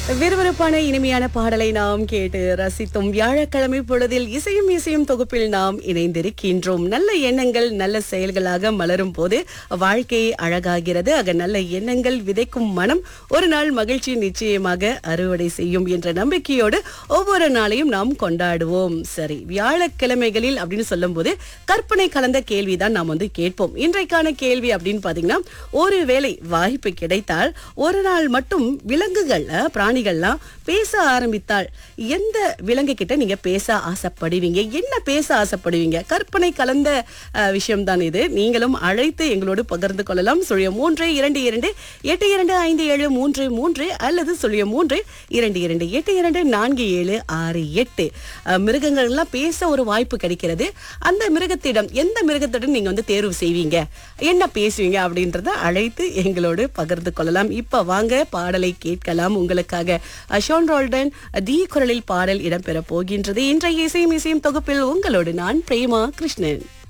விறுவிறுப்பான இனிமையான பாடலை நாம் கேட்டு ரசித்தும் வியாழக்கிழமை பொழுதில் இசையும் இசையும் தொகுப்பில் நாம் இணைந்திருக்கின்றோம் நல்ல எண்ணங்கள் நல்ல செயல்களாக மலரும் போது வாழ்க்கை அழகாகிறது ஆக நல்ல எண்ணங்கள் விதைக்கும் மனம் ஒரு நாள் மகிழ்ச்சி நிச்சயமாக அறுவடை செய்யும் என்ற நம்பிக்கையோடு ஒவ்வொரு நாளையும் நாம் கொண்டாடுவோம் சரி வியாழக்கிழமைகளில் அப்படின்னு சொல்லும்போது கற்பனை கலந்த கேள்விதான் நாம் வந்து கேட்போம் இன்றைக்கான கேள்வி அப்படின்னு பாத்தீங்கன்னா ஒருவேளை வாய்ப்பு கிடைத்தால் ஒரு நாள் மட்டும் விலங்குகள் அஹ், பிராணிகள்லாம் பேச ஆரம்பித்தால் எந்த விலங்கு கிட்ட நீங்க பேச ஆசைப்படுவீங்க என்ன பேச ஆசைப்படுவீங்க கற்பனை கலந்த விஷயம் தான் இது நீங்களும் அழைத்து எங்களோடு பகிர்ந்து கொள்ளலாம் சுழிய மூன்று இரண்டு இரண்டு எட்டு இரண்டு ஐந்து ஏழு மூன்று மூன்று அல்லது சுழிய மூன்று இரண்டு இரண்டு எட்டு இரண்டு நான்கு ஏழு ஆறு எட்டு அஹ், மிருகங்கள் எல்லாம் பேச ஒரு வாய்ப்பு கிடைக்கிறது அந்த மிருகத்திடம் எந்த மிருகத்திடம் நீங்க வந்து தேர்வு செய்வீங்க என்ன பேசுவீங்க அப்படின்றத அழைத்து எங்களோடு பகிர்ந்து கொள்ளலாம் இப்ப வாங்க பாடலை கேட்கலாம் உங்களுக்காக அஷோன் ரோல்டன் தி குரலில் பாடல் இடம்பெற போகின்றது இன்றைய இசையும் இசையும் தொகுப்பில் உங்களோடு நான் பிரேமா கிருஷ்ணன்